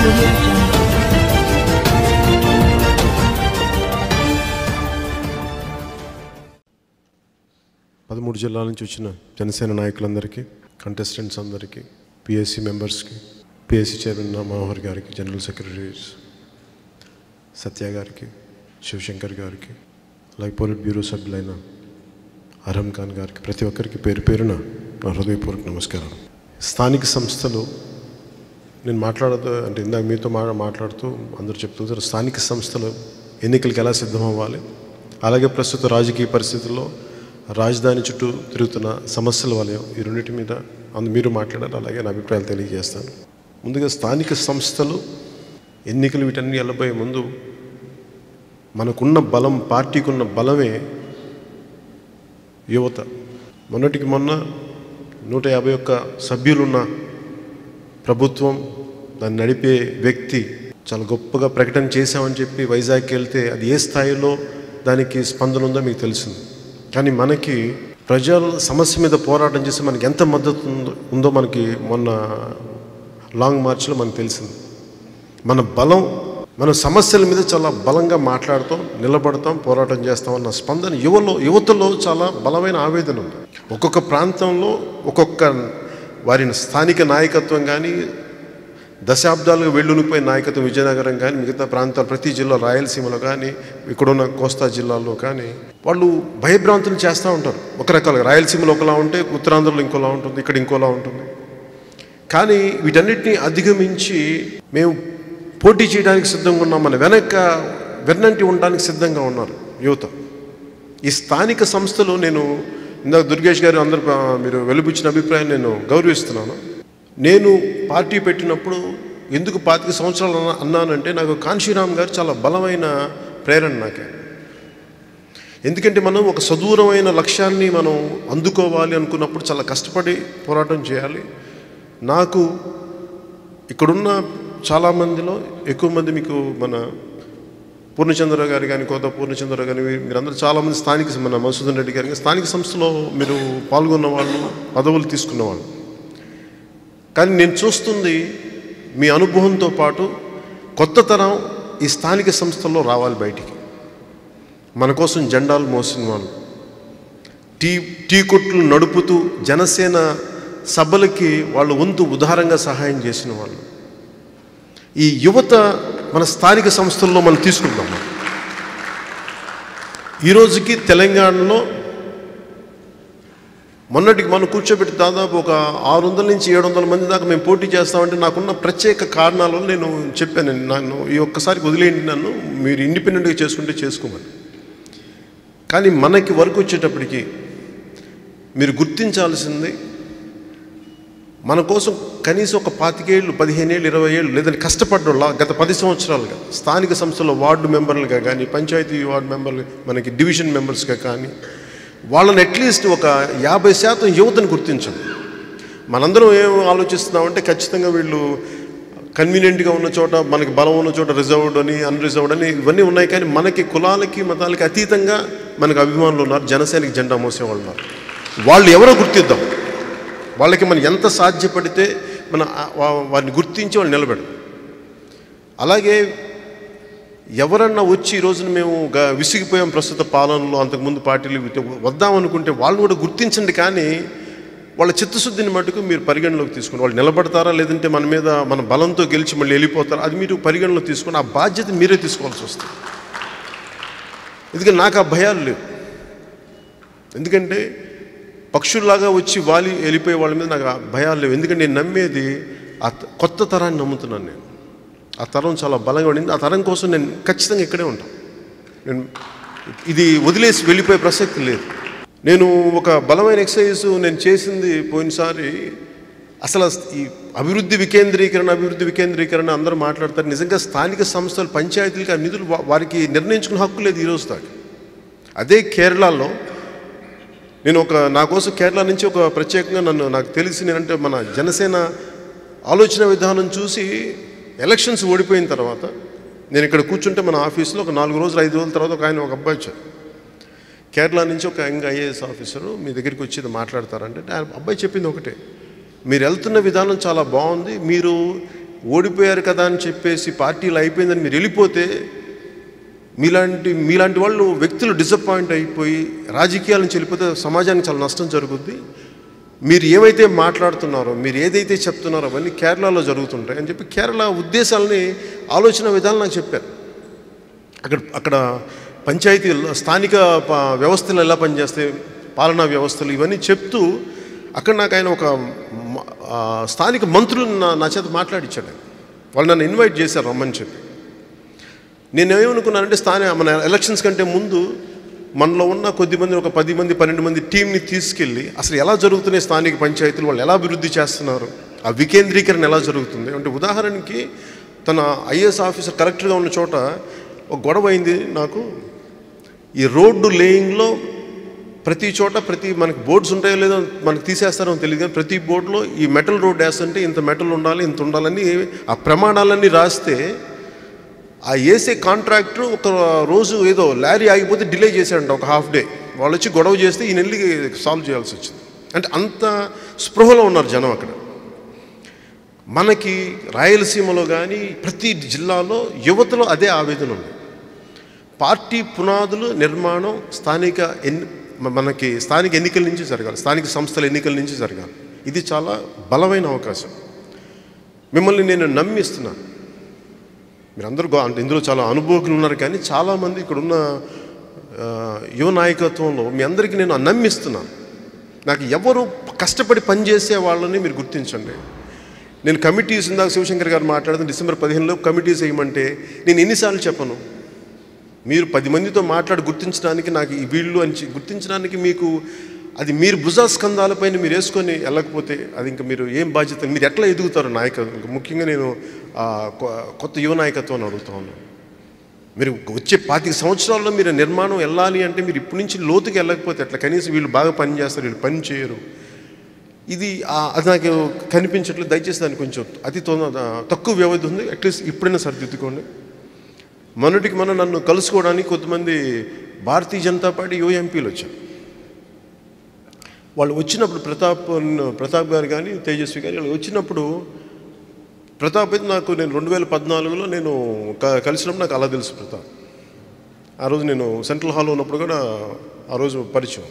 audio jungle. పదమూడు జిల్లాల నుంచి వచ్చిన జనసేన నాయకులందరికీ కంటెస్టెంట్స్ అందరికీ పిఎస్సి మెంబర్స్కి పిఎస్సి చైర్మన్ మనోహర్ గారికి జనరల్ సెక్రటరీస్ సత్య గారికి శివశంకర్ గారికి అలాగే పోలిట్ బ్యూరో సభ్యులైన అర్హం ఖాన్ గారికి ప్రతి ఒక్కరికి పేరు పేరున నా హృదయపూర్వక నమస్కారం స్థానిక సంస్థలు నేను మాట్లాడదు అంటే ఇందాక మీతో మా మాట్లాడుతూ అందరూ చెప్తుంటారు స్థానిక సంస్థలు ఎన్నికలకు ఎలా సిద్ధం అవ్వాలి అలాగే ప్రస్తుత రాజకీయ పరిస్థితుల్లో రాజధాని చుట్టూ తిరుగుతున్న సమస్యల వలయం ఈ రెండింటి మీద అందు మీరు మాట్లాడారు అలాగే నా అభిప్రాయాలు తెలియజేస్తాను ముందుగా స్థానిక సంస్థలు ఎన్నికలు వీటన్ని వెళ్ళబోయే ముందు మనకున్న బలం పార్టీకి ఉన్న బలమే యువత మొన్నటికి మొన్న నూట యాభై ఒక్క సభ్యులున్న ప్రభుత్వం దాన్ని నడిపే వ్యక్తి చాలా గొప్పగా ప్రకటన చేశామని చెప్పి వైజాగ్కి వెళ్తే అది ఏ స్థాయిలో దానికి స్పందన ఉందో మీకు తెలిసింది కానీ మనకి ప్రజల సమస్య మీద పోరాటం చేసి మనకి ఎంత మద్దతు ఉందో ఉందో మనకి మొన్న లాంగ్ మార్చ్లో మనకు తెలిసింది మన బలం మన సమస్యల మీద చాలా బలంగా మాట్లాడతాం నిలబడతాం పోరాటం చేస్తాం అన్న స్పందన యువలో యువతలో చాలా బలమైన ఆవేదన ఉంది ఒక్కొక్క ప్రాంతంలో ఒక్కొక్క వారి స్థానిక నాయకత్వం కానీ దశాబ్దాలుగా వెళ్ళునిపోయిన నాయకత్వం విజయనగరం కానీ మిగతా ప్రాంతాలు ప్రతి జిల్లా రాయలసీమలో కానీ ఇక్కడున్న కోస్తా జిల్లాల్లో కానీ వాళ్ళు భయభ్రాంతులు చేస్తూ ఉంటారు ఒక రకాలుగా రాయలసీమలో ఒకలా ఉంటే ఉత్తరాంధ్రలో ఇంకోలా ఉంటుంది ఇక్కడ ఇంకోలా ఉంటుంది కానీ వీటన్నిటిని అధిగమించి మేము పోటీ చేయడానికి సిద్ధంగా ఉన్నాం మన వెనక వెన్నంటి ఉండడానికి సిద్ధంగా ఉన్నారు యువత ఈ స్థానిక సంస్థలు నేను ఇందాక దుర్గేష్ గారు అందరు ఆ, మీరు వెలుబుచ్చిన అభిప్రాయం నేను గౌరవిస్తున్నాను నేను పార్టీ పెట్టినప్పుడు ఎందుకు పాతిక సంవత్సరాలు అన్నా- అన్నానంటే నాకు కాంశీరామ్ గారు చాలా బలమైన ప్రేరణ నాకే ఎందుకంటే మనం ఒక సదూరమైన లక్ష్యాన్ని మనం అందుకోవాలి అనుకున్నప్పుడు చాలా కష్టపడి పోరాటం చేయాలి నాకు ఇక్కడున్న చాలామందిలో ఎక్కువ మంది మీకు మన పూర్ణచంద్ర గారు కానీ కోత పూర్ణచంద్ర గారి మీరందరూ చాలామంది స్థానిక మన మసూదన్ రెడ్డి గారు కానీ స్థానిక సంస్థలో మీరు పాల్గొన్న వాళ్ళు పదవులు తీసుకున్న వాళ్ళు కానీ నేను చూస్తుంది మీ అనుభవంతో పాటు కొత్త తరం ఈ స్థానిక సంస్థల్లో రావాలి బయటికి మన కోసం జెండాలు మోసిన వాళ్ళు టీ టీ కొట్లు నడుపుతూ జనసేన సభలకి వాళ్ళు వంతు ఉదారంగా సహాయం చేసిన వాళ్ళు ఈ యువత మన స్థానిక సంస్థల్లో మనం తీసుకుందాం మనం. ఈ రోజుకి తెలంగాణలో మొన్నటికి మనం కూర్చోబెట్టి దాదాపు ఒక ఆరు వందల నుంచి ఏడు వందల మంది దాకా మేము పోటీ చేస్తామంటే నాకున్న ప్రత్యేక కారణాల వల్ల నేను చెప్పాను నన్ను ఈ ఒక్కసారి వదిలేయండి నన్ను మీరు ఇండిపెండెంట్గా చేసుకుంటే చేసుకోమని కానీ మనకి వరకు వచ్చేటప్పటికి మీరు గుర్తించాల్సింది మన కోసం కనీసం ఒక పాతికేళ్ళు పదిహేను ఇరవై ఏళ్ళు లేదంటే కష్టపడ్డోళ్ళ గత పది సంవత్సరాలుగా స్థానిక సంస్థల వార్డు మెంబర్లుగా కానీ పంచాయతీ వార్డు మెంబర్లు మనకి డివిజన్ మెంబర్స్గా కానీ వాళ్ళని అట్లీస్ట్ ఒక యాభై శాతం యువతను గుర్తించండి మనందరం ఏం ఆలోచిస్తున్నామంటే ఖచ్చితంగా వీళ్ళు కన్వీనియంట్గా ఉన్న చోట మనకి బలం ఉన్న చోట రిజర్వ్డ్ అని అన్రిజర్వ్డ్ అని ఇవన్నీ ఉన్నాయి కానీ మనకి కులాలకి మతాలకి అతీతంగా మనకు అభిమానులు ఉన్నారు జనసేనకి జెండా మోసేవాళ్ళు ఉన్నారు వాళ్ళు ఎవరో గుర్తిద్దాం వాళ్ళకి మనం ఎంత సాధ్యపడితే మన ఆ- వా- వారిని గుర్తించి వాళ్ళు నిలబెడదాం అలాగే ఎవరన్నా వచ్చి ఈ రోజున మేము గ- విసిగిపోయాం ప్రస్తుత పాలనలో అంతకుముందు పార్టీలు వీటి- వద్దాం అనుకుంటే వాళ్ళు కూడా గుర్తించండి కానీ వాళ్ళ చిత్తశుద్ధిని మటుకు మీరు పరిగణలోకి తీసుకుని వాళ్ళు నిలబడతారా లేదంటే మన మీద మన బలంతో గెలిచి మళ్ళీ వెళ్ళిపోతారా అది మీరు పరిగణలో తీసుకుని ఆ బాధ్యత మీరే తీసుకోవాల్సి వస్తుంది ఎందుకంటే నాకు ఆ భయాలు లేవు ఎందుకంటే పక్షుల్లాగా వచ్చి వాలి వెళ్ళిపోయే వాళ్ళ మీద నాకు ఆ భయాలు లేవు ఎందుకంటే నేను నమ్మేది ఆ త- కొత్త తరాన్ని నమ్ముతున్నాను నేను ఆ తరం చాలా బలంగా ఉండింది ఆ తరం కోసం నేను ఖచ్చితంగా ఇక్కడే ఉంటాను నేను ఇది వదిలేసి వెళ్ళిపోయే ప్రసక్తి లేదు నేను ఒక బలమైన ఎక్సర్సైజ్ నేను చేసింది పోయినసారి అసలు ఈ అభివృద్ధి వికేంద్రీకరణ అభివృద్ధి వికేంద్రీకరణ అందరూ మాట్లాడతారు నిజంగా స్థానిక సంస్థలు పంచాయతీలకి ఆ నిధులు వా- వారికి నిర్ణయించుకునే హక్కు లేదు ఈరోజు దాకా అదే కేరళలో నేను ఒక నా కోసం కేరళ నుంచి ఒక ప్రత్యేకంగా నన్ను నాకు తెలిసి నేనంటే మన జనసేన ఆలోచన విధానం చూసి ఎలక్షన్స్ ఓడిపోయిన తర్వాత నేను ఇక్కడ కూర్చుంటే మన ఆఫీస్లో ఒక నాలుగు రోజులు ఐదు రోజుల తర్వాత ఒక ఆయన ఒక అబ్బాయి వచ్చారు కేరళ నుంచి ఒక యంగ్ ఐఏఎస్ ఆఫీసరు మీ దగ్గరికి వచ్చి ఇది మాట్లాడతారంటే ఆ అబ్బాయి చెప్పింది ఒకటే మీరు వెళ్తున్న విధానం చాలా బాగుంది మీరు ఓడిపోయారు కదా అని చెప్పేసి పార్టీలు అయిపోయిందని మీరు వెళ్ళిపోతే మీలాంటి మీలాంటి వాళ్ళు వ్యక్తులు డిసప్పాయింట్ అయిపోయి రాజకీయాల నుంచి వెళ్ళిపోతే సమాజానికి చాలా నష్టం జరుగుద్ది మీరు ఏమైతే మాట్లాడుతున్నారో మీరు ఏదైతే చెప్తున్నారో అవన్నీ కేరళలో జరుగుతుంటాయి అని చెప్పి కేరళ ఉద్దేశాలని ఆలోచన విధాలు నాకు చెప్పారు అక్కడ అక్కడ పంచాయతీ స్థానిక ప- వ్యవస్థలు ఎలా పనిచేస్తాయి పాలనా వ్యవస్థలు ఇవన్నీ చెప్తూ అక్కడ నాకు ఆయన ఒక మ- ఆ, స్థానిక మంత్రులు నా నా చేత మాట్లాడించాడు ఆయన. వాళ్ళు నన్ను ఇన్వైట్ చేశారు రమ్మని చెప్పి నేను ఏమనుకున్నానంటే స్థానిక మన ఎలక్షన్స్ కంటే ముందు మనలో ఉన్న కొద్ది మంది ఒక పది మంది పన్నెండు మంది టీంని తీసుకెళ్ళి అసలు ఎలా జరుగుతున్నాయి స్థానిక పంచాయతీలు వాళ్ళు ఎలా అభివృద్ధి చేస్తున్నారు ఆ వికేంద్రీకరణ ఎలా జరుగుతుంది అంటే ఉదాహరణకి తన ఐఏఎస్ ఆఫీసర్ కలెక్టర్గా ఉన్న చోట ఒక గొడవ అయింది నాకు ఈ రోడ్డు లేయింగ్లో ప్రతి చోట ప్రతి మనకి బోర్డ్స్ ఉంటాయో లేదో మనకి తీసేస్తారో తెలియదు కానీ ప్రతి బోర్డులో ఈ మెటల్ రోడ్ వేస్తుంటే ఇంత మెటల్ ఉండాలి ఇంత ఉండాలని ఆ ప్రమాణాలన్నీ రాస్తే ఆ ఏసే కాంట్రాక్టర్ ఒక రోజు ఏదో లారీ ఆగిపోతే డిలే చేశాడంట ఒక హాఫ్ డే వాళ్ళు వచ్చి గొడవ చేస్తే ఈయన వెళ్ళి సాల్వ్ చేయాల్సి వచ్చింది అంటే అంత స్పృహలో ఉన్నారు జనం అక్కడ మనకి రాయలసీమలో కానీ ప్రతి జిల్లాలో యువతలో అదే ఆవేదన ఉంది పార్టీ పునాదులు నిర్మాణం స్థానిక ఎన్ని మనకి స్థానిక ఎన్నికల నుంచి జరగాలి స్థానిక సంస్థల ఎన్నికల నుంచి జరగాలి ఇది చాలా బలమైన అవకాశం మిమ్మల్ని నేను నమ్మిస్తున్నాను మీరందరూ గో- అంటే ఇందులో చాలా అనుభవకులు ఉన్నారు కానీ చాలామంది ఇక్కడున్న ఆ, యువ నాయకత్వంలో మీ అందరికీ నేను నమ్మిస్తున్నాను నాకు ఎవరు కష్టపడి పనిచేసే వాళ్ళని మీరు గుర్తించండి నేను కమిటీస్ ఇందాక శివశంకర్ గారు మాట్లాడుతూ డిసెంబర్ పదిహేనులో కమిటీస్ వేయమంటే నేను ఎన్నిసార్లు చెప్పను మీరు పది మందితో మాట్లాడి గుర్తించడానికి నాకు ఈ వీళ్ళు అని చె- గుర్తించడానికి మీకు అది మీరు భుజాస్కంధాలపైన మీరు వేసుకొని వెళ్ళకపోతే అది ఇంకా మీరు ఏం బాధ్యత మీరు ఎట్లా ఎదుగుతారు నాయకత్వం ఇంకా ముఖ్యంగా నేను ఆ, కొ- కొత్త యువ నాయకత్వాన్ని అడుగుతా ఉన్నాను మీరు వచ్చే పాతిక సంవత్సరాల్లో మీరు నిర్మాణం వెళ్ళాలి అంటే మీరు ఇప్పటి నుంచి లోతుకి వెళ్ళకపోతే ఎట్లా కనీసం వీళ్ళు బాగా పని చేస్తారు వీళ్ళు పని చేయరు ఇది ఆ- అది నాకు కనిపించట్లేదు దయచేసి దానికి కొంచెం అతి తొందర తక్కువ వ్యవధి ఉంది అట్లీస్ట్ ఇప్పుడైనా సరిదిద్దుకోండి మొన్నటికి మన నన్ను కలుసుకోవడానికి కొంతమంది భారతీయ జనతా పార్టీ యువ ఎంపీలు వచ్చారు వాళ్ళు వచ్చినప్పుడు ప్రతాప్ ప్రతాప్ గారు కానీ తేజస్వి గారు వాళ్ళు వచ్చినప్పుడు ప్రతాప్ అయితే నాకు నేను రెండు వేల పద్నాలుగులో నేను క- కలిసినప్పుడు నాకు అలా తెలుసు ప్రతాప్ ఆ రోజు నేను సెంట్రల్ హాల్లో ఉన్నప్పుడు కూడా ఆ రోజు పరిచయం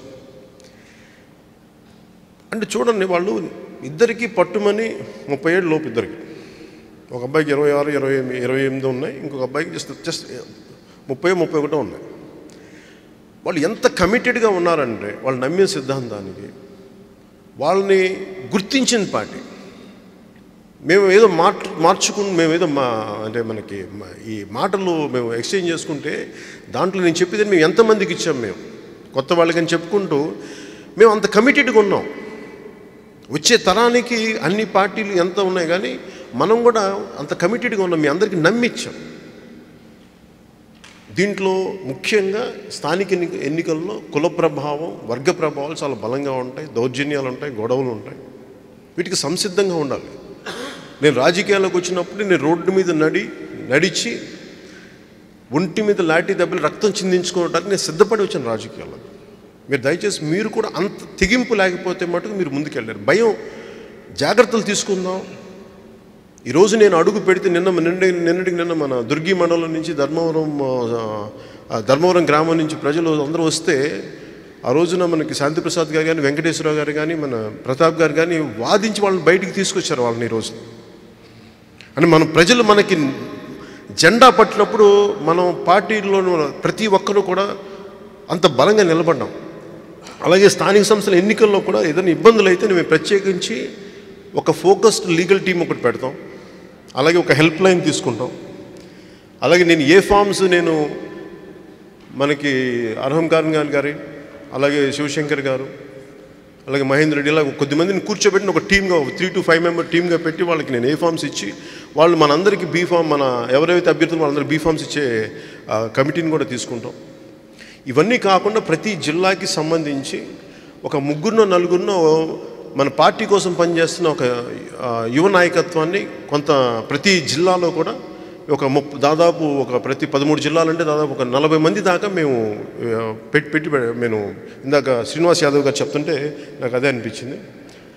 అంటే చూడండి వాళ్ళు ఇద్దరికి పట్టుమని ముప్పై ఏడు లోపు ఇద్దరికి ఒక అబ్బాయికి ఇరవై ఆరు ఇరవై ఎనిమిది ఇరవై ఎనిమిది ఉన్నాయి ఇంకొక అబ్బాయికి జస్ట్ జస్ట్ ముప్పై ముప్పై ఒకటో ఉన్నాయి వాళ్ళు ఎంత కమిటెడ్గా ఉన్నారంటే వాళ్ళు నమ్మే సిద్ధాంతానికి వాళ్ళని గుర్తించిన పార్టీ మేము ఏదో మార్చ మార్చుకుని మేము ఏదో మా అంటే మనకి మా- ఈ మాటలు మేము ఎక్స్చేంజ్ చేసుకుంటే దాంట్లో నేను చెప్పేది మేము ఎంతమందికి ఇచ్చాం మేము కొత్త వాళ్ళకని చెప్పుకుంటూ మేము అంత కమిటెడ్గా ఉన్నాం వచ్చే తరానికి అన్ని పార్టీలు ఎంత ఉన్నాయి కానీ మనం కూడా అంత కమిటెడ్గా ఉన్నాం మీ అందరికీ నమ్మిచ్చాం దీంట్లో ముఖ్యంగా స్థానిక ఎన్నిక ఎన్నికల్లో కుల ప్రభావం వర్గ ప్రభావాలు చాలా బలంగా ఉంటాయి దౌర్జన్యాలు ఉంటాయి గొడవలు ఉంటాయి వీటికి సంసిద్ధంగా ఉండాలి నేను రాజకీయాల్లోకి వచ్చినప్పుడు నేను రోడ్డు మీద నడి నడిచి ఒంటి మీద లాఠీ దెబ్బలు రక్తం చిందించుకోవడానికి నేను సిద్ధపడి వచ్చాను రాజకీయాల్లో మీరు దయచేసి మీరు కూడా అంత తెగింపు లేకపోతే మటుకు మీరు ముందుకెళ్ళారు భయం జాగ్రత్తలు తీసుకుందాం ఈరోజు నేను అడుగు పెడితే నిన్న నిన్న నిన్నటికి నిన్న మన దుర్గి మండలం నుంచి ధర్మవరం ఆ, ఆ, ధర్మవరం గ్రామం నుంచి ప్రజలు అందరూ వస్తే ఆ రోజున మనకి శాంతిప్రసాద్ గారు కానీ వెంకటేశ్వరరావు గారు కానీ మన ప్రతాప్ గారు కానీ వాదించి వాళ్ళని బయటికి తీసుకొచ్చారు వాళ్ళని ఈరోజు అని మన ప్రజలు మనకి జెండా పట్టినప్పుడు మనం పార్టీలో ప్రతి ఒక్కరూ కూడా అంత బలంగా నిలబడ్డాం అలాగే స్థానిక సంస్థల ఎన్నికల్లో కూడా ఏదైనా ఇబ్బందులు అయితే మేము ప్రత్యేకించి ఒక ఫోకస్డ్ లీగల్ టీం ఒకటి పెడతాం అలాగే ఒక హెల్ప్ లైన్ తీసుకుంటాం అలాగే నేను ఏ ఫామ్స్ నేను మనకి అర్హం ఖాన్ గారి గారి అలాగే శివశంకర్ గారు అలాగే మహేంద్ర రెడ్డి ఇలా కొద్దిమందిని కూర్చోబెట్టిన ఒక టీమ్గా త్రీ టు ఫైవ్ మెంబర్ టీమ్గా పెట్టి వాళ్ళకి నేను ఏ ఫామ్స్ ఇచ్చి వాళ్ళు మనందరికీ బీ ఫామ్ మన ఎవరైతే అభ్యర్థులు వాళ్ళందరికీ బీ ఫామ్స్ ఇచ్చే ఆ, కమిటీని కూడా తీసుకుంటాం ఇవన్నీ కాకుండా ప్రతి జిల్లాకి సంబంధించి ఒక ముగ్గురునో నలుగురినో మన పార్టీ కోసం పనిచేస్తున్న ఒక ఆ, యువ నాయకత్వాన్ని కొంత ప్రతి జిల్లాలో కూడా ఒక ముప్ దాదాపు ఒక ప్రతి పదమూడు జిల్లాలంటే దాదాపు ఒక నలభై మంది దాకా మేము ఆ, పెట్టి పెట్టి పె- నేను ఇందాక శ్రీనివాస్ యాదవ్ గారు చెప్తుంటే నాకు అదే అనిపించింది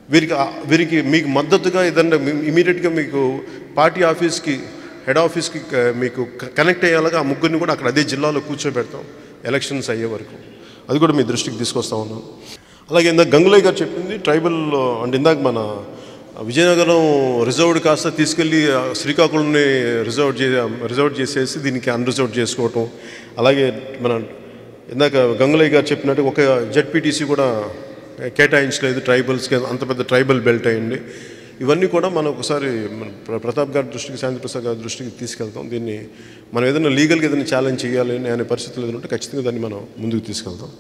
వీరికి ఆ- వీరికి మీకు మద్దతుగా ఏదన్నా ఇమీడియట్గా మీకు పార్టీ ఆఫీస్కి హెడ్ ఆఫీస్కి క- మీకు క- కనెక్ట్ అయ్యేలాగా ఆ ముగ్గురిని కూడా అక్కడ అదే జిల్లాలో కూర్చోబెడతాం ఎలక్షన్స్ అయ్యే వరకు అది కూడా మీ దృష్టికి తీసుకొస్తా ఉన్నాను అలాగే ఇందాక గంగులయ్య గారు చెప్పింది ట్రైబల్ అంటే ఇందాక మన విజయనగరం రిజర్వ్డ్ కాస్త తీసుకెళ్ళి ఆ, శ్రీకాకుళంని రిజర్వ్ చే రిజర్వ్ చేసేసి దీనికి అన్రిజర్వ్ చేసుకోవటం అలాగే మన ఇందాక గంగులయ్య గారు చెప్పినట్టు ఒక జెడ్పీటీసీ కూడా కేటాయించలేదు ట్రైబల్స్కి అంత పెద్ద ట్రైబల్ బెల్ట్ అయ్యింది ఇవన్నీ కూడా మనం ఒకసారి మన ప్ర- ప్రతాప్ గారి దృష్టికి శాంతి ప్రసాద్ గారి దృష్టికి తీసుకెళ్తాం దీన్ని మనం ఏదైనా లీగల్గా ఏదైనా ఛాలెంజ్ చేయాలి అనే పరిస్థితులు ఏదైనా ఉంటే ఖచ్చితంగా దాన్ని మనం ముందుకు తీసుకెళ్తాం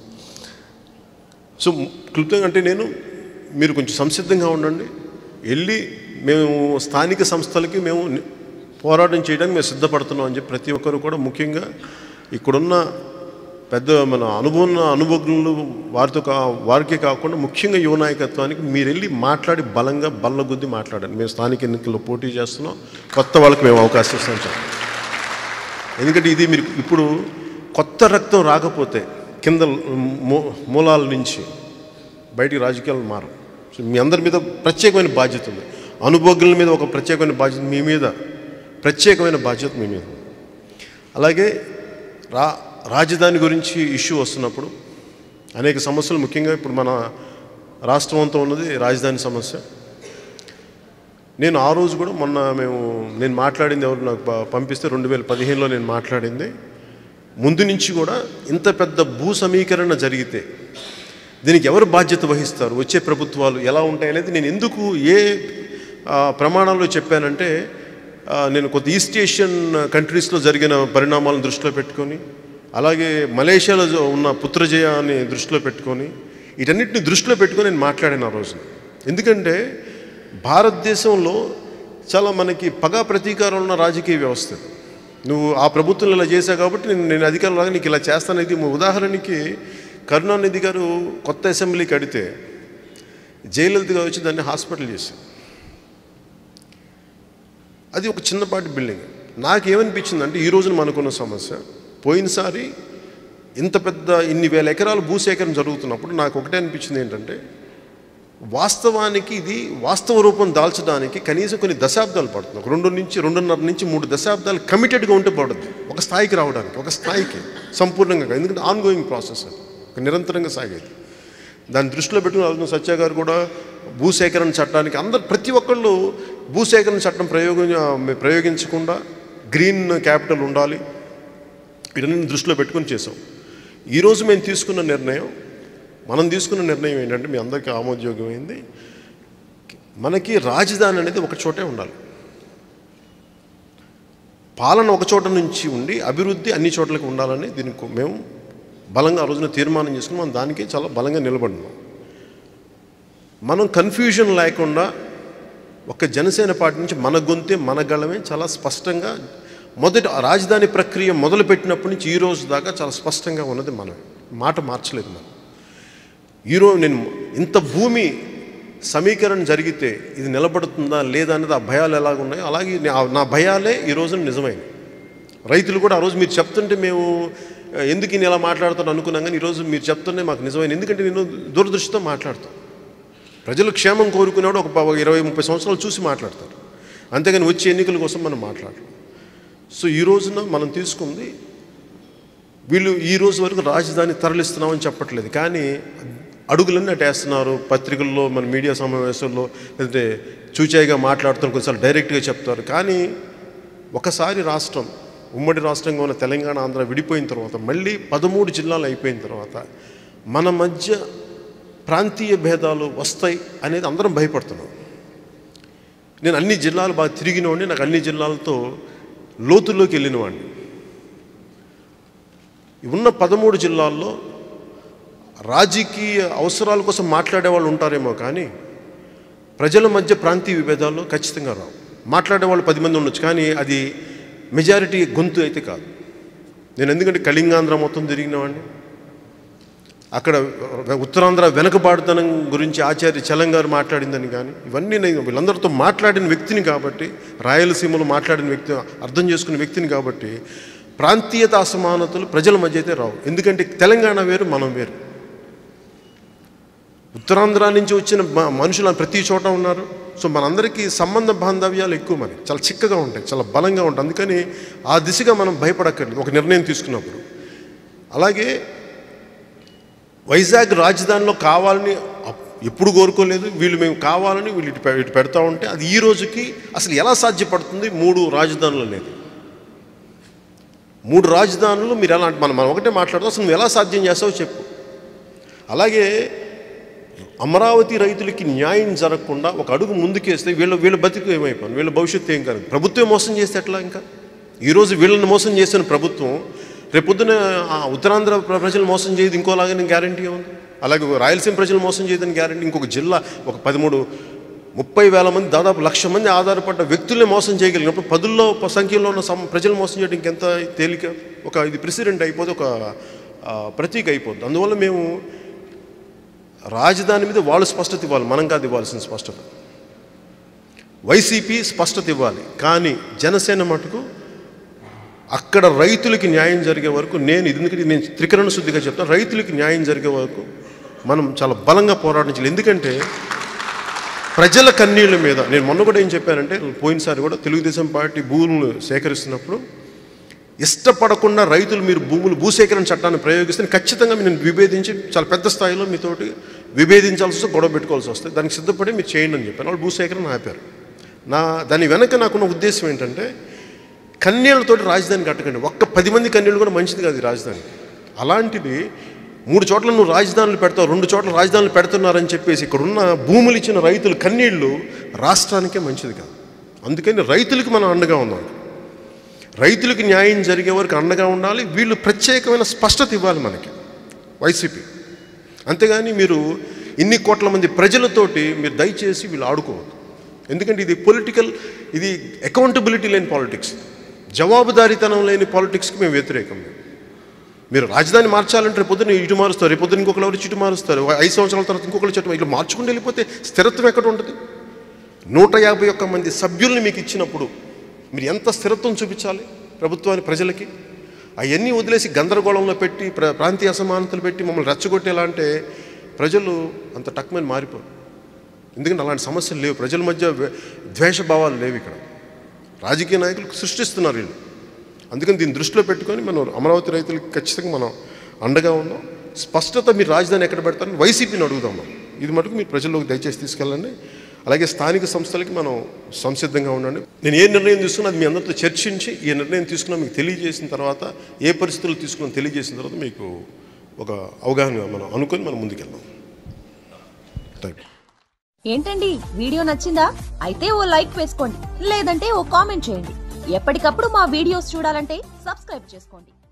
సో క్లుప్తంగా అంటే నేను మీరు కొంచెం సంసిద్ధంగా ఉండండి వెళ్ళి మేము స్థానిక సంస్థలకి మేము ని- పోరాటం చేయడానికి మేము సిద్ధపడుతున్నాం అని చెప్పి ప్రతి ఒక్కరు కూడా ముఖ్యంగా ఇక్కడున్న పెద్ద మన అనుభవం అనుభవజ్ఞులు వారితో కా వారికే కాకుండా ముఖ్యంగా యువ నాయకత్వానికి మీరు వెళ్ళి మాట్లాడి బలంగా బల్లగుద్ది మాట్లాడండి మేము స్థానిక ఎన్నికల్లో పోటీ చేస్తున్నాం కొత్త వాళ్ళకి మేము అవకాశం ఇస్తాం చెప్పండి ఎందుకంటే ఇది మీరు ఇప్పుడు కొత్త రక్తం రాకపోతే కింద మూ- మూలాల నుంచి బయటికి రాజకీయాలు మారం సో మీ అందరి మీద ప్రత్యేకమైన బాధ్యత ఉంది అనుభవజ్ఞుల మీద ఒక ప్రత్యేకమైన బాధ్యత మీ మీద ప్రత్యేకమైన బాధ్యత మీ మీద ఉంది. అలాగే రా రాజధాని గురించి ఇష్యూ వస్తున్నప్పుడు అనేక సమస్యలు ముఖ్యంగా ఇప్పుడు మన రాష్ట్రం అంతా ఉన్నది రాజధాని సమస్య నేను ఆ రోజు కూడా మొన్న మేము నేను మాట్లాడింది ఎవరు నాకు ప- పంపిస్తే రెండు వేల పదిహేనులో నేను మాట్లాడింది ముందు నుంచి కూడా ఇంత పెద్ద భూ సమీకరణ జరిగితే దీనికి ఎవరు బాధ్యత వహిస్తారు వచ్చే ప్రభుత్వాలు ఎలా ఉంటాయి అనేది నేను ఎందుకు ఏ ఆ, ప్రమాణాల్లో చెప్పానంటే ఆ, నేను కొద్ది ఈస్ట్ ఏషియన్ కంట్రీస్లో జరిగిన పరిణామాలను దృష్టిలో పెట్టుకొని అలాగే మలేషియాలో జ- ఉన్న పుత్రజయాన్ని దృష్టిలో పెట్టుకొని వీటన్నిటిని దృష్టిలో పెట్టుకొని నేను మాట్లాడాను ఆ రోజు ఎందుకంటే భారతదేశంలో చాలా మనకి పగా ప్రతీకారం ఉన్న రాజకీయ వ్యవస్థ ఇది. నువ్వు ఆ ప్రభుత్వం ఇలా చేశావు కాబట్టి నేను నేను అధికారంలో నీకు ఇలా చేస్తాను ఇది ఉదాహరణకి కరుణానిధి గారు కొత్త అసెంబ్లీకి అడితే జయలలిత గారు వచ్చి దాన్ని హాస్పిటల్ చేశారు అది ఒక చిన్నపాటి బిల్డింగ్ నాకేమనిపించింది అంటే ఈ రోజున మనకున్న సమస్య పోయినసారి ఇంత పెద్ద ఇన్ని వేల ఎకరాలు భూసేకరణ జరుగుతున్నప్పుడు నాకు ఒకటే అనిపించింది ఏంటంటే వాస్తవానికి ఇది వాస్తవ రూపం దాల్చడానికి కనీసం కొన్ని దశాబ్దాలు పడుతుంది ఒక రెండు నుంచి రెండున్నర నుంచి మూడు దశాబ్దాలు కమిటెడ్గా ఉంటే పడుతుంది ఒక స్థాయికి రావడానికి ఒక స్థాయికి సంపూర్ణంగా కాదు. ఎందుకంటే ఆన్ గోయింగ్ ప్రాసెస్ అది ఒక నిరంతరంగా సాగేది దాన్ని దృష్టిలో పెట్టుకుని అర్జున సత్య గారు కూడా భూసేకరణ చట్టానికి అందరు ప్రతి ఒక్కళ్ళు భూసేకరణ చట్టం ప్రయోగం ప్రయోగించకుండా గ్రీన్ క్యాపిటల్ ఉండాలి వీటన్ని దృష్టిలో పెట్టుకుని చేసాం ఈరోజు మేము తీసుకున్న నిర్ణయం మనం తీసుకున్న నిర్ణయం ఏంటంటే మీ అందరికీ ఆమోదయోగ్యమైంది మనకి రాజధాని అనేది ఒక చోటే ఉండాలి పాలన ఒక చోట నుంచి ఉండి అభివృద్ధి అన్ని చోట్లకి ఉండాలని దీనికి మేము బలంగా ఆ రోజున తీర్మానం చేసుకుని మనం దానికి చాలా బలంగా నిలబడినాం మనం కన్ఫ్యూజన్ లేకుండా ఒక జనసేన పార్టీ నుంచి మన గొంతే మన గళమే చాలా స్పష్టంగా మొదటి ఆ రాజధాని ప్రక్రియ మొదలుపెట్టినప్పటి నుంచి ఈ రోజు దాకా చాలా స్పష్టంగా ఉన్నది మనం మాట మార్చలేదు మనం ఈరోజు నేను ఇంత భూమి సమీకరణ జరిగితే ఇది నిలబడుతుందా లేదా అనేది ఆ భయాలు ఎలాగ ఉన్నాయో అలాగే నా- నా భయాలే ఈ రోజున నిజమైనవి రైతులు కూడా ఆ రోజు మీరు చెప్తుంటే మేము ఆ, ఎందుకు నేను ఇలా మాట్లాడుతాను అనుకున్నాం కానీ ఈరోజు మీరు చెప్తుంటే మాకు నిజమైన ఎందుకంటే నేను దూరదృష్టితో మాట్లాడతాను ప్రజలు క్షేమం కోరుకునేవాడు ఒక ప- ఇరవై ముప్పై సంవత్సరాలు చూసి మాట్లాడతారు అంతేగాని వచ్చే ఎన్నికల కోసం మనం మాట్లాడరు సో ఈ రోజున మనం తీసుకుంది వీళ్ళు ఈ రోజు వరకు రాజధాని తరలిస్తున్నామని చెప్పట్లేదు కానీ అడుగులన్నీ అటేస్తున్నారు పత్రికల్లో మన మీడియా సమావేశాల్లో లేదంటే చూచాయిగా మాట్లాడుతున్నారు కొన్నిసార్లు డైరెక్ట్గా చెప్తారు కానీ ఒకసారి రాష్ట్రం ఉమ్మడి రాష్ట్రంగా ఉన్న తెలంగాణ ఆంధ్ర విడిపోయిన తర్వాత మళ్ళీ పదమూడు జిల్లాలు అయిపోయిన తర్వాత మన మధ్య ప్రాంతీయ భేదాలు వస్తాయి అనేది అందరం భయపడుతున్నాం నేను అన్ని జిల్లాలు బాగా తిరిగినవాడిని నాకు అన్ని జిల్లాలతో లోతుల్లోకి వెళ్ళినవాడిని ఉన్న పదమూడు జిల్లాల్లో రాజకీయ అవసరాల కోసం మాట్లాడే వాళ్ళు ఉంటారేమో కానీ ప్రజల మధ్య ప్రాంతీయ విభేదాలు ఖచ్చితంగా రావు మాట్లాడే వాళ్ళు పది మంది ఉండొచ్చు కానీ అది మెజారిటీ గొంతు అయితే కాదు నేను ఎందుకంటే కళింగాంధ్ర మొత్తం తిరిగినవాడిని అక్కడ ఉత్తరాంధ్ర వెనకబాటుతనం గురించి ఆచార్య చలం గారు మాట్లాడిందని కానీ ఇవన్నీ నేను వీళ్ళందరితో మాట్లాడిన వ్యక్తిని కాబట్టి రాయలసీమలో మాట్లాడిన వ్యక్తి అర్థం చేసుకున్న వ్యక్తిని కాబట్టి ప్రాంతీయత అసమానతలు ప్రజల మధ్య అయితే రావు ఎందుకంటే తెలంగాణ వేరు మనం వేరు ఉత్తరాంధ్ర నుంచి వచ్చిన మ- మనుషులు ప్రతి చోట ఉన్నారు సో మనందరికీ సంబంధ బాంధవ్యాలు ఎక్కువ మనకి చాలా చిక్కగా ఉంటాయి చాలా బలంగా ఉంటాయి అందుకని ఆ దిశగా మనం భయపడక్కర్లేదు ఒక నిర్ణయం తీసుకున్నప్పుడు అలాగే వైజాగ్ రాజధానిలో కావాలని అప్- ఎప్పుడు కోరుకోలేదు వీళ్ళు మేము కావాలని వీళ్ళు ఇటు పె- ఇటు పెడతా ఉంటే అది ఈ రోజుకి అసలు ఎలా సాధ్యపడుతుంది మూడు రాజధానులు అనేది మూడు రాజధానులు మీరు ఎలా మనం మనం ఒకటే మాట్లాడతాం అసలు నువ్వు ఎలా సాధ్యం చేస్తావో చెప్పు అలాగే అమరావతి రైతులకి న్యాయం జరగకుండా ఒక అడుగు ముందుకేస్తే వీళ్ళ వీళ్ళ బతికు ఏమైపోయింది వీళ్ళ భవిష్యత్తు ఏం కాదు ప్రభుత్వం మోసం చేస్తే ఎట్లా ఇంకా ఈరోజు వీళ్ళని మోసం చేసిన ప్రభుత్వం రేపొద్దున ఆ ఉత్తరాంధ్ర ప్ర- ప్రజలు మోసం చేయదు ఇంకోలాగానే గ్యారంటీ ఉంది అలాగే రాయలసీమ ప్రజలు మోసం చేయదని గ్యారంటీ ఇంకొక జిల్లా ఒక పదమూడు ముప్పై వేల మంది దాదాపు లక్ష మంది ఆధారపడ్డ వ్యక్తుల్ని మోసం చేయగలిగినప్పుడు పదుల్లో ప- సంఖ్యలో ఉన్న సమ ప్రజలు మోసం చేయడం ఇంకెంత తేలిక ఒక ఇది ప్రెసిడెంట్ అయిపోతే ఒక ఆ, ప్రతీక అయిపోద్ది అందువల్ల మేము రాజధాని మీద వాళ్ళు స్పష్టత ఇవ్వాలి మనం కాదు ఇవ్వాల్సిన స్పష్టత వైసీపీ స్పష్టత ఇవ్వాలి కానీ జనసేన మటుకు అక్కడ రైతులకి న్యాయం జరిగే వరకు నేను ఇది ఎందుకంటే నేను త్రికరణ శుద్ధిగా చెప్తాను రైతులకి న్యాయం జరిగే వరకు మనం చాలా బలంగా పోరాడించాలి ఎందుకంటే ప్రజల కన్నీళ్ళ మీద నేను మొన్న కూడా ఏం చెప్పానంటే పోయినసారి కూడా తెలుగుదేశం పార్టీ భూములను సేకరిస్తున్నప్పుడు ఇష్టపడకుండా రైతులు మీరు భూములు భూసేకరణ చట్టాన్ని ప్రయోగిస్తే ఖచ్చితంగా నేను విభేదించి చాలా పెద్ద స్థాయిలో మీతోటి విభేదించాల్సి వస్తే గొడవ పెట్టుకోవాల్సి వస్తే దానికి సిద్ధపడి మీరు చేయండి అని చెప్పాను వాళ్ళు భూసేకరణ ఆపారు నా దాని వెనక నాకున్న ఉద్దేశం ఏంటంటే కన్నీళ్లతోటి రాజధాని కట్టకండి ఒక్క పది మంది కన్నీళ్ళు కూడా మంచిది కాదు ఈ రాజధాని అలాంటిది మూడు చోట్ల నువ్వు రాజధానులు పెడతావు రెండు చోట్ల రాజధానులు పెడుతున్నారని చెప్పేసి ఇక్కడున్న భూములు ఇచ్చిన రైతుల కన్నీళ్లు రాష్ట్రానికే మంచిది కాదు అందుకని రైతులకి మనం అండగా ఉన్నాం రైతులకు న్యాయం జరిగే వరకు అండగా ఉండాలి వీళ్ళు ప్రత్యేకమైన స్పష్టత ఇవ్వాలి మనకి వైసీపీ అంతేగాని మీరు ఇన్ని కోట్ల మంది ప్రజలతోటి మీరు దయచేసి వీళ్ళు ఆడుకోవద్దు ఎందుకంటే ఇది పొలిటికల్ ఇది అకౌంటబిలిటీ లేని పాలిటిక్స్ జవాబుదారీతనం లేని పాలిటిక్స్కి మేము వ్యతిరేకం మేము. మీరు రాజధాని మార్చాలంటే రేపు పొద్దున్న ఇటు మారుస్తారు రేపు పొద్దున్న ఇంకొకరు ఎవరు ఇటు మారుస్తారు ఐదు సంవత్సరాల తర్వాత ఇంకొకరు చెట్టు ఇట్లా మార్చుకుంటూ వెళ్ళిపోతే స్థిరత్వం ఎక్కడ ఉంటుంది నూట యాభై ఒక్క మంది సభ్యుల్ని మీకు ఇచ్చినప్పుడు మీరు ఎంత స్థిరత్వం చూపించాలి ప్రభుత్వాన్ని ప్రజలకి అవన్నీ వదిలేసి గందరగోళంలో పెట్టి ప్ర ప్రాంతీయ అసమానతలు పెట్టి మమ్మల్ని రెచ్చగొట్టేలా అంటే ప్రజలు అంత టక్మని మారిపోరు ఎందుకంటే అలాంటి సమస్యలు లేవు ప్రజల మధ్య ద్వే- ద్వేషభావాలు లేవు ఇక్కడ రాజకీయ నాయకులు సృష్టిస్తున్నారు వీళ్ళు అందుకని దీన్ని దృష్టిలో పెట్టుకొని మనం అమరావతి రైతులకి ఖచ్చితంగా మనం అండగా ఉన్నాం స్పష్టత మీరు రాజధాని ఎక్కడ పెడతారని వైసీపీని అడుగుదాం మనం ఇది మటుకు మీరు ప్రజల్లోకి దయచేసి తీసుకెళ్ళండి అలాగే స్థానిక సంస్థలకి మనం సంసిద్ధంగా ఉండండి నేను ఏ నిర్ణయం తీసుకున్నా అది మీ అందరితో చర్చించి ఈ నిర్ణయం తీసుకున్నా మీకు తెలియజేసిన తర్వాత ఏ పరిస్థితులు తీసుకున్నా తెలియజేసిన తర్వాత మీకు ఒక అవగాహన మనం అనుకొని మనం ముందుకెళ్దాం థ్యాంక్ యూ ఏంటండి వీడియో నచ్చిందా అయితే ఓ లైక్ వేసుకోండి లేదంటే ఓ కామెంట్ చేయండి ఎప్పటికప్పుడు మా వీడియోస్ చూడాలంటే సబ్స్క్రైబ్ చేసుకోండి